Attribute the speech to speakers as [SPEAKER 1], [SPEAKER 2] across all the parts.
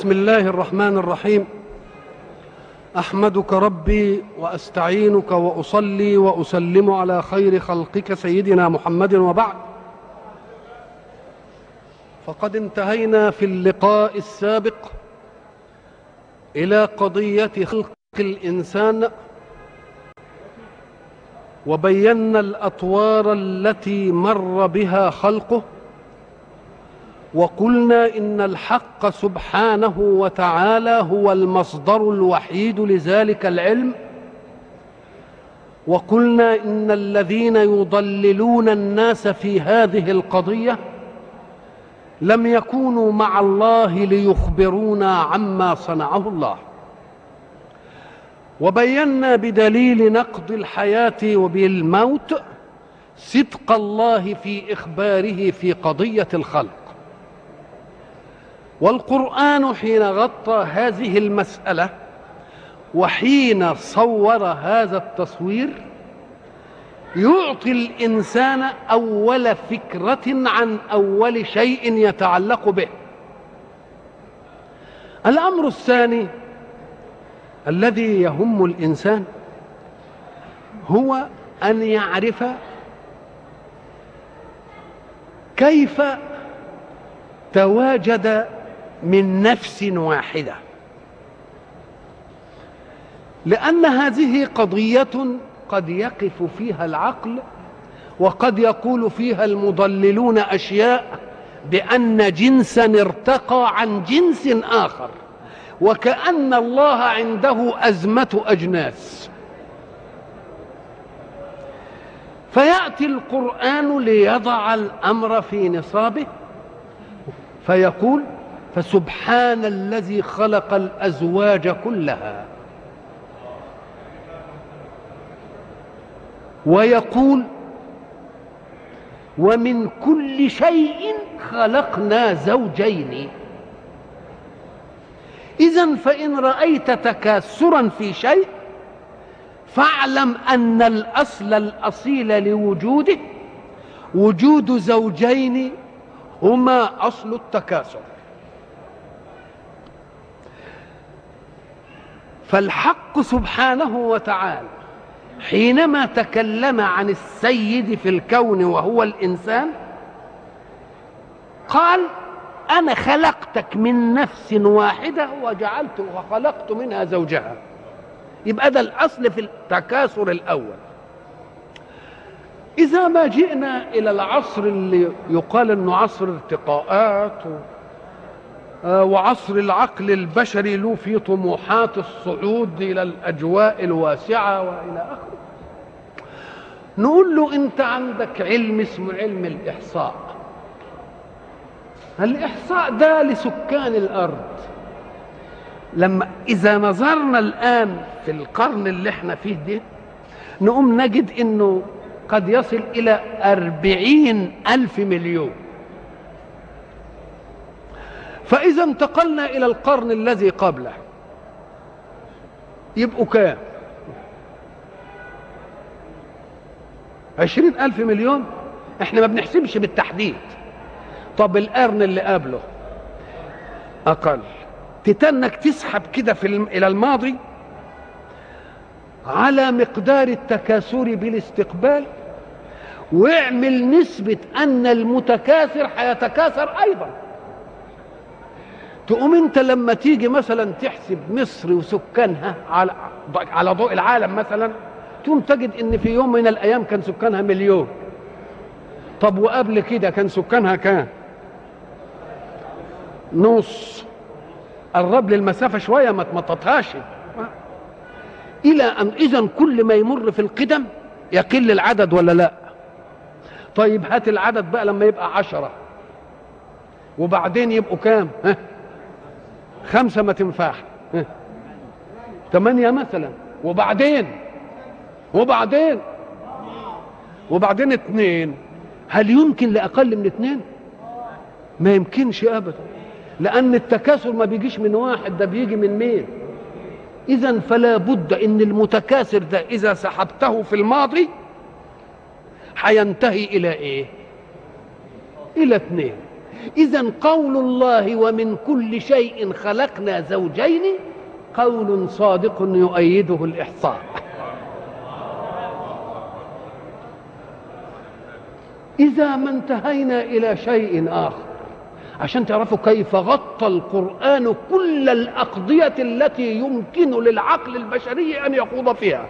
[SPEAKER 1] بسم الله الرحمن الرحيم احمدك ربي واستعينك واصلي واسلم على خير خلقك سيدنا محمد وبعد فقد انتهينا في اللقاء السابق الى قضيه خلق الانسان وبينا الاطوار التي مر بها خلقه وقلنا ان الحق سبحانه وتعالى هو المصدر الوحيد لذلك العلم وقلنا ان الذين يضللون الناس في هذه القضيه لم يكونوا مع الله ليخبرونا عما صنعه الله وبينا بدليل نقض الحياه وبالموت صدق الله في اخباره في قضيه الخلق والقرآن حين غطى هذه المسألة وحين صور هذا التصوير يعطي الإنسان أول فكرة عن أول شيء يتعلق به الأمر الثاني الذي يهم الإنسان هو أن يعرف كيف تواجد من نفس واحده لان هذه قضيه قد يقف فيها العقل وقد يقول فيها المضللون اشياء بان جنسا ارتقى عن جنس اخر وكان الله عنده ازمه اجناس فياتي القران ليضع الامر في نصابه فيقول فسبحان الذي خلق الازواج كلها ويقول ومن كل شيء خلقنا زوجين اذا فان رايت تكاثرا في شيء فاعلم ان الاصل الاصيل لوجوده وجود زوجين هما اصل التكاثر فالحق سبحانه وتعالى حينما تكلم عن السيد في الكون وهو الانسان قال انا خلقتك من نفس واحده وجعلت وخلقت منها زوجها يبقى ده الاصل في التكاثر الاول اذا ما جئنا الى العصر اللي يقال انه عصر ارتقاءات وعصر العقل البشري له في طموحات الصعود الى الاجواء الواسعه والى اخره نقول له انت عندك علم اسمه علم الاحصاء الاحصاء ده لسكان الارض لما اذا نظرنا الان في القرن اللي احنا فيه ده نقوم نجد انه قد يصل الى أربعين ألف مليون فإذا انتقلنا إلى القرن الذي قبله يبقوا كام عشرين ألف مليون احنا ما بنحسبش بالتحديد طب القرن اللي قبله أقل تتنك تسحب كده في الم... إلى الماضي على مقدار التكاثر بالاستقبال واعمل نسبة أن المتكاثر هيتكاثر أيضا تقوم انت لما تيجي مثلا تحسب مصر وسكانها على على ضوء العالم مثلا تقوم تجد ان في يوم من الايام كان سكانها مليون طب وقبل كده كان سكانها كام نص قرب للمسافه شويه ما تمططهاش الى ان اذا كل ما يمر في القدم يقل العدد ولا لا طيب هات العدد بقى لما يبقى عشرة وبعدين يبقوا كام ها خمسة ما تنفعش ثمانية مثلا وبعدين وبعدين وبعدين اثنين هل يمكن لأقل من اثنين ما يمكنش أبدا لأن التكاثر ما بيجيش من واحد ده بيجي من مين إذا فلا بد إن المتكاثر ده إذا سحبته في الماضي هينتهي إلى إيه إلى اثنين إذا قول الله ومن كل شيء خلقنا زوجين قول صادق يؤيده الإحصاء إذا ما انتهينا إلى شيء آخر عشان تعرفوا كيف غطى القرآن كل الأقضية التي يمكن للعقل البشري أن يخوض فيها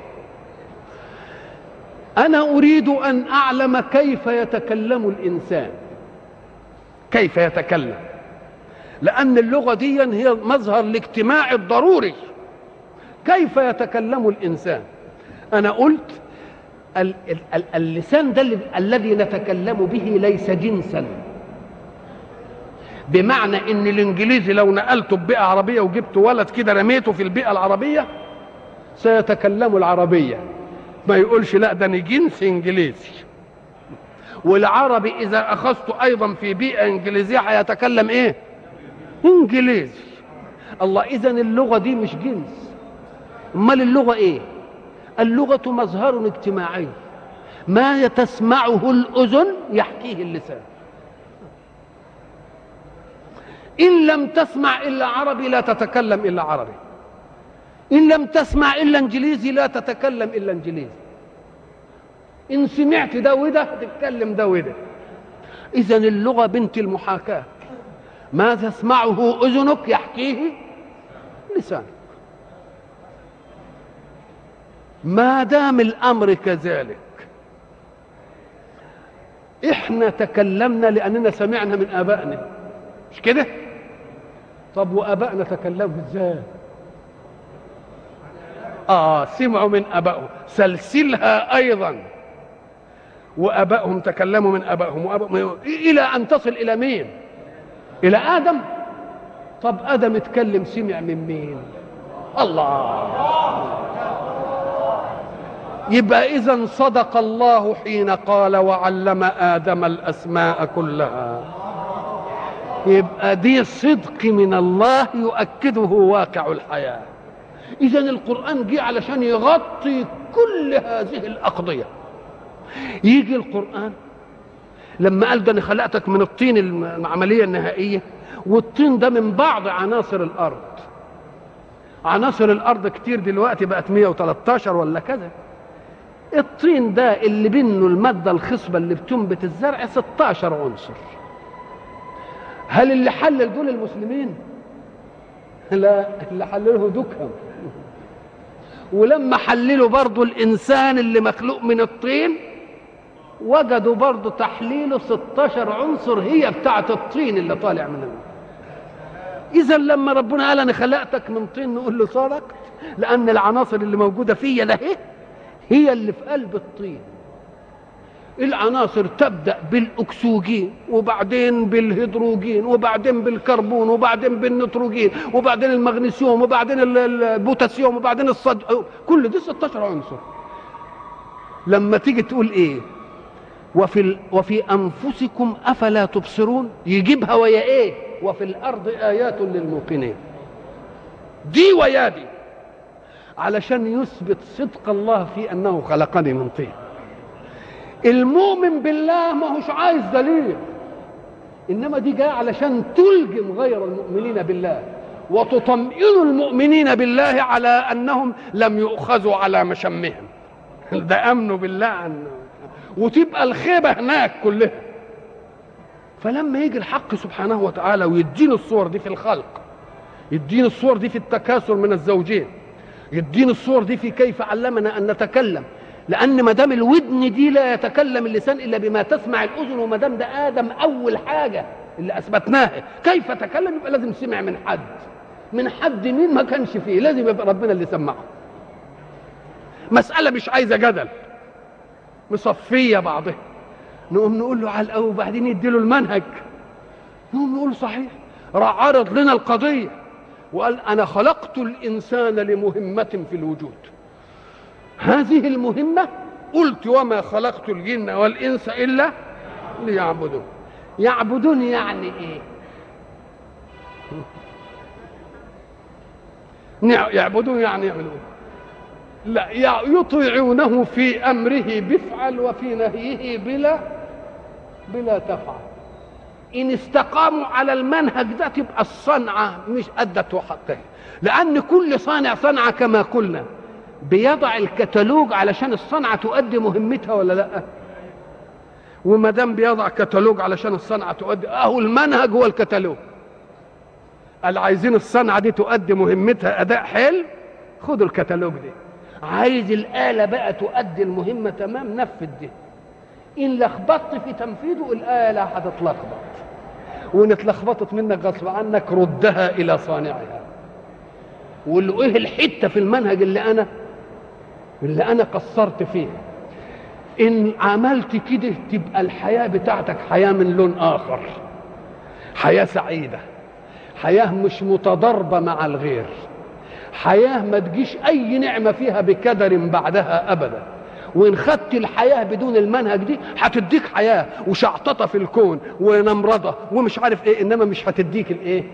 [SPEAKER 1] أنا أريد أن أعلم كيف يتكلم الإنسان كيف يتكلم لأن اللغة دي هي مظهر الاجتماع الضروري كيف يتكلم الإنسان أنا قلت اللسان ده الذي نتكلم به ليس جنسا بمعنى ان الانجليزي لو نقلته ببيئه عربيه وجبت ولد كده رميته في البيئه العربيه سيتكلم العربيه ما يقولش لا ده جنس انجليزي والعربي اذا اخذته ايضا في بيئه انجليزيه هيتكلم ايه انجليزي الله اذا اللغه دي مش جنس امال اللغه ايه اللغه مظهر اجتماعي ما تسمعه الاذن يحكيه اللسان إن لم تسمع إلا عربي لا تتكلم إلا عربي إن لم تسمع إلا إنجليزي لا تتكلم إلا إنجليزي إن سمعت ده وده تتكلم ده وده إذا اللغة بنت المحاكاة ما تسمعه أذنك يحكيه لسانك ما دام الأمر كذلك احنا تكلمنا لأننا سمعنا من آبائنا مش كده طب وابائنا تكلموا ازاي اه سمعوا من ابائهم سلسلها ايضا وابائهم تكلموا من ابائهم وابائهم الى ان تصل الى مين الى ادم طب ادم اتكلم سمع من مين الله يبقى اذا صدق الله حين قال وعلم ادم الاسماء كلها يبقى دي صدق من الله يؤكده واقع الحياة إذا القرآن جه علشان يغطي كل هذه الأقضية يجي القرآن لما قال ده أنا خلقتك من الطين العملية النهائية والطين ده من بعض عناصر الأرض عناصر الأرض كتير دلوقتي بقت 113 ولا كذا الطين ده اللي بينه المادة الخصبة اللي بتنبت الزرع 16 عنصر هل اللي حلل دول المسلمين لا اللي حلله دكهم ولما حللوا برضو الانسان اللي مخلوق من الطين وجدوا برضو تحليله 16 عنصر هي بتاعه الطين اللي طالع من الماء اذا لما ربنا قال انا خلقتك من طين نقول له صدقت لان العناصر اللي موجوده فيا ده هي اللي في قلب الطين العناصر تبدا بالاكسجين وبعدين بالهيدروجين وبعدين بالكربون وبعدين بالنيتروجين وبعدين المغنيسيوم وبعدين البوتاسيوم وبعدين الصد كل دي 16 عنصر لما تيجي تقول ايه وفي ال... وفي انفسكم افلا تبصرون يجيبها ويا ايه وفي الارض ايات للموقنين دي ويا دي علشان يثبت صدق الله في انه خلقني من طين المؤمن بالله ما هوش عايز دليل انما دي جايه علشان تلجم غير المؤمنين بالله وتطمئن المؤمنين بالله على انهم لم يؤخذوا على مشمهم ده امنوا بالله عنه وتبقى الخيبه هناك كلها فلما يجي الحق سبحانه وتعالى ويديني الصور دي في الخلق يديني الصور دي في التكاثر من الزوجين يديني الصور دي في كيف علمنا ان نتكلم لان ما دام الودن دي لا يتكلم اللسان الا بما تسمع الاذن وما دام ده ادم اول حاجه اللي اثبتناها كيف تكلم يبقى لازم سمع من حد من حد مين ما كانش فيه لازم يبقى ربنا اللي سمعه مساله مش عايزه جدل مصفيه بعضها نقوم نقول له على الاول وبعدين يديله المنهج نقوم نقول صحيح راح عرض لنا القضيه وقال انا خلقت الانسان لمهمه في الوجود هذه المهمة قلت وما خلقت الجن والإنس إلا ليعبدون يعبدون يعني إيه يعبدون يعني يعملون لا يطيعونه في أمره بفعل وفي نهيه بلا بلا تفعل ان استقاموا على المنهج ده تبقى الصنعه مش ادت حقها لان كل صانع صنعه كما قلنا بيضع الكتالوج علشان الصنعه تؤدي مهمتها ولا لا وما دام بيضع كتالوج علشان الصنعه تؤدي اهو المنهج هو الكتالوج قال عايزين الصنعه دي تؤدي مهمتها اداء حلو خدوا الكتالوج دي عايز الاله بقى تؤدي المهمه تمام نفذ دي ان لخبطت في تنفيذه الاله هتتلخبط وان اتلخبطت منك غصب عنك ردها الى صانعها واللي ايه الحته في المنهج اللي انا اللي انا قصرت فيها ان عملت كده تبقى الحياه بتاعتك حياه من لون اخر حياه سعيده حياه مش متضاربه مع الغير حياه ما تجيش اي نعمه فيها بكدر بعدها ابدا وان خدت الحياه بدون المنهج دي هتديك حياه وشعططه في الكون ونمرضه ومش عارف ايه انما مش هتديك الايه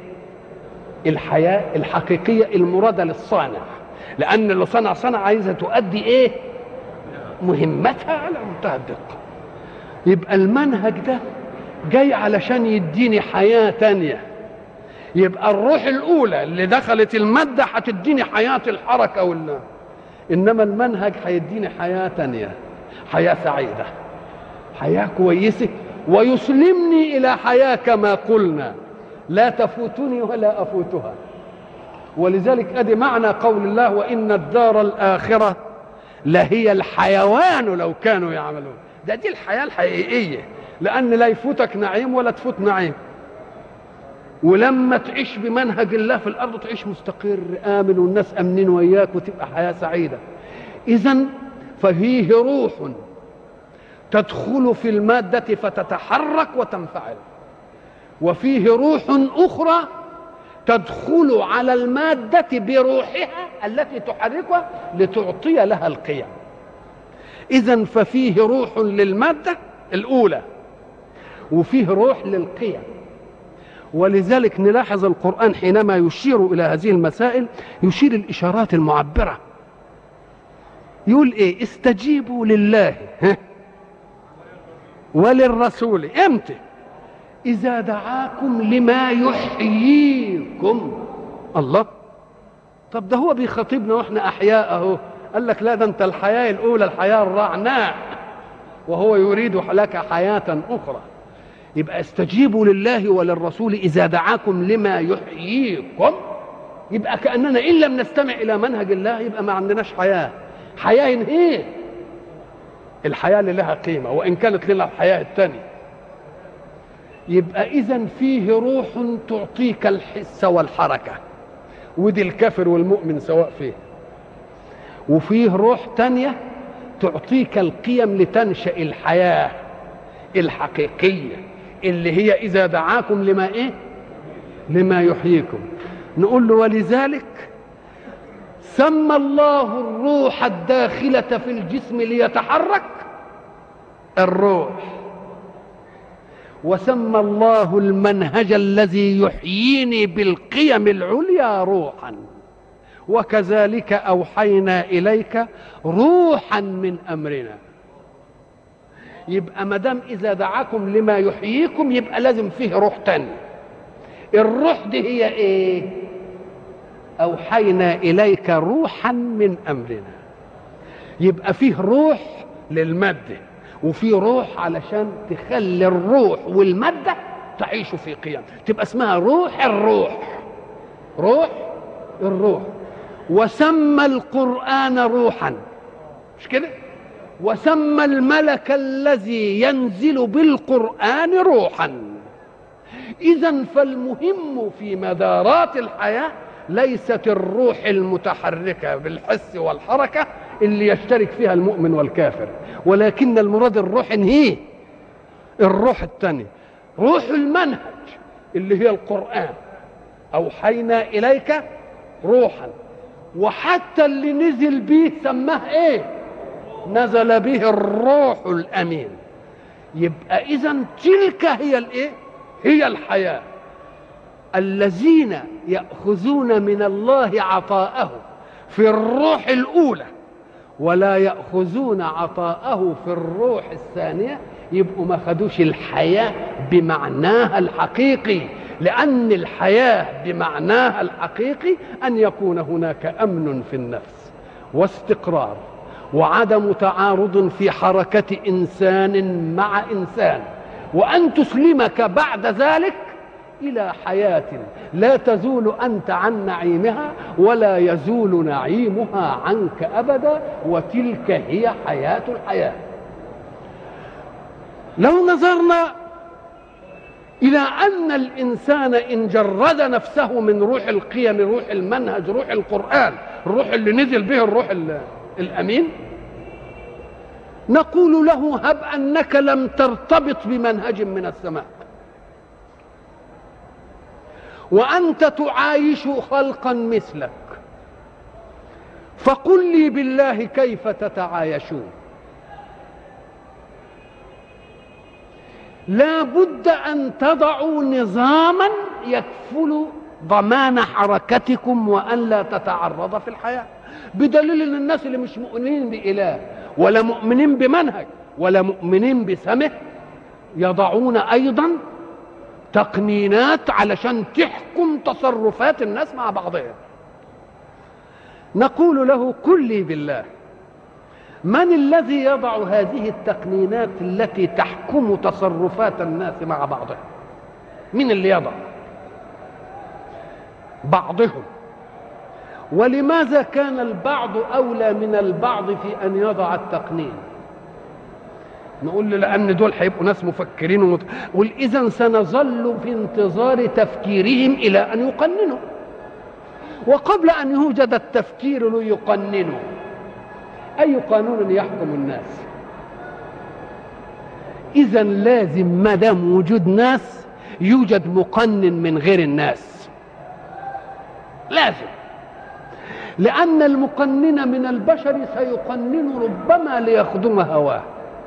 [SPEAKER 1] الحياه الحقيقيه المراده للصانع لان اللي صنع صنع عايزه تؤدي ايه مهمتها على منتهى الدقه يبقى المنهج ده جاي علشان يديني حياه تانيه يبقى الروح الاولى اللي دخلت الماده هتديني حياه الحركه وال انما المنهج هيديني حياه تانيه حياه سعيده حياه كويسه ويسلمني الى حياه كما قلنا لا تفوتني ولا افوتها ولذلك ادي معنى قول الله وان الدار الاخره لهي الحيوان لو كانوا يعملون ده دي الحياه الحقيقيه لان لا يفوتك نعيم ولا تفوت نعيم ولما تعيش بمنهج الله في الارض تعيش مستقر امن والناس امنين وياك وتبقى حياه سعيده اذا ففيه روح تدخل في الماده فتتحرك وتنفعل وفيه روح اخرى تدخل على الماده بروحها التي تحركها لتعطي لها القيم اذا ففيه روح للماده الاولى وفيه روح للقيم ولذلك نلاحظ القرآن حينما يشير إلى هذه المسائل يشير الإشارات المعبرة يقول إيه استجيبوا لله وللرسول امتى إذا دعاكم لما يحييكم الله طب ده هو بيخاطبنا واحنا أحياء أهو قال لك لا ده أنت الحياة الأولى الحياة الرعناء وهو يريد لك حياة أخرى يبقى استجيبوا لله وللرسول اذا دعاكم لما يحييكم يبقى كاننا ان لم نستمع الى منهج الله يبقى ما عندناش حياه حياه ايه الحياه اللي لها قيمه وان كانت لنا الحياه الثانيه يبقى اذا فيه روح تعطيك الحس والحركه ودي الكافر والمؤمن سواء فيه وفيه روح تانية تعطيك القيم لتنشأ الحياة الحقيقية اللي هي إذا دعاكم لما إيه لما يحييكم نقول له ولذلك سمى الله الروح الداخلة في الجسم ليتحرك الروح وسمى الله المنهج الذي يحييني بالقيم العليا روحا وكذلك اوحينا اليك روحا من امرنا يبقى ما دام اذا دعاكم لما يحييكم يبقى لازم فيه روح تاني الروح دي هي ايه اوحينا اليك روحا من امرنا يبقى فيه روح للماده وفي روح علشان تخلي الروح والماده تعيش في قيم تبقى اسمها روح الروح روح الروح وسمى القران روحا مش كده وسمى الملك الذي ينزل بالقران روحا اذا فالمهم في مدارات الحياه ليست الروح المتحركه بالحس والحركه اللي يشترك فيها المؤمن والكافر ولكن المراد الروح هي الروح الثانيه روح المنهج اللي هي القران اوحينا اليك روحا وحتى اللي نزل به سماه ايه نزل به الروح الامين يبقى اذا تلك هي الايه هي الحياه الذين ياخذون من الله عطاءه في الروح الاولى ولا ياخذون عطاءه في الروح الثانيه يبقوا ما خدوش الحياة بمعناها الحقيقي لأن الحياة بمعناها الحقيقي أن يكون هناك أمن في النفس واستقرار وعدم تعارض في حركة إنسان مع إنسان وأن تسلمك بعد ذلك إلى حياة لا تزول أنت عن نعيمها ولا يزول نعيمها عنك أبدا وتلك هي حياة الحياة لو نظرنا إلى أن الإنسان إن جرد نفسه من روح القيم روح المنهج روح القرآن الروح اللي نزل به الروح الأمين نقول له هب أنك لم ترتبط بمنهج من السماء وأنت تعايش خلقا مثلك فقل لي بالله كيف تتعايشون لا بد أن تضعوا نظاما يكفل ضمان حركتكم وأن لا تتعرض في الحياة بدليل أن الناس اللي مش مؤمنين بإله ولا مؤمنين بمنهج ولا مؤمنين بسمه يضعون أيضا تقنينات علشان تحكم تصرفات الناس مع بعضها نقول له كلي بالله من الذي يضع هذه التقنينات التي تحكم تصرفات الناس مع بعضها من اللي يضع بعضهم ولماذا كان البعض اولى من البعض في ان يضع التقنين نقول له لان دول هيبقوا ناس مفكرين ومت... واذا سنظل في انتظار تفكيرهم الى ان يقننوا وقبل ان يوجد التفكير ليقننوا اي قانون يحكم الناس اذا لازم ما دام وجود ناس يوجد مقنن من غير الناس لازم لأن المقنن من البشر سيقنن ربما ليخدم هواه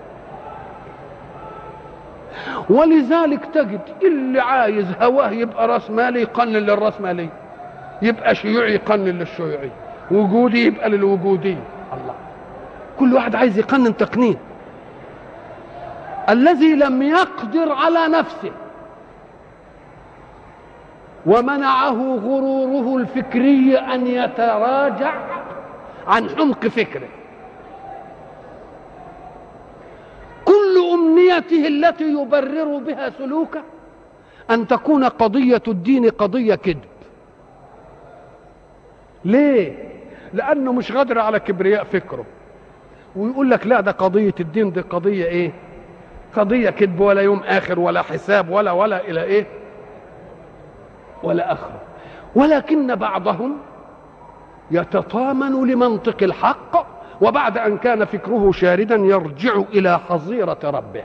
[SPEAKER 1] ولذلك تجد اللي عايز هواه يبقى راس مالي يقنن للراس مالي يبقى شيوعي يقنن للشيوعي وجودي يبقى للوجودي الله كل واحد عايز يقنن تقنين الذي لم يقدر على نفسه ومنعه غروره الفكري ان يتراجع عن حمق فكره كل امنيته التي يبرر بها سلوكه ان تكون قضيه الدين قضيه كذب ليه لانه مش قادر على كبرياء فكره ويقول لك لا ده قضيه الدين دي قضيه ايه قضيه كذب ولا يوم اخر ولا حساب ولا ولا الى ايه ولا اخره ولكن بعضهم يتطامن لمنطق الحق وبعد ان كان فكره شاردا يرجع الى حظيره ربه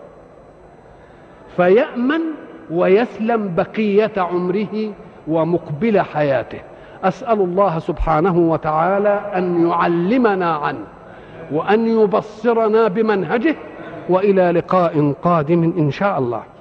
[SPEAKER 1] فيامن ويسلم بقيه عمره ومقبل حياته اسال الله سبحانه وتعالى ان يعلمنا عنه وان يبصرنا بمنهجه والى لقاء قادم ان شاء الله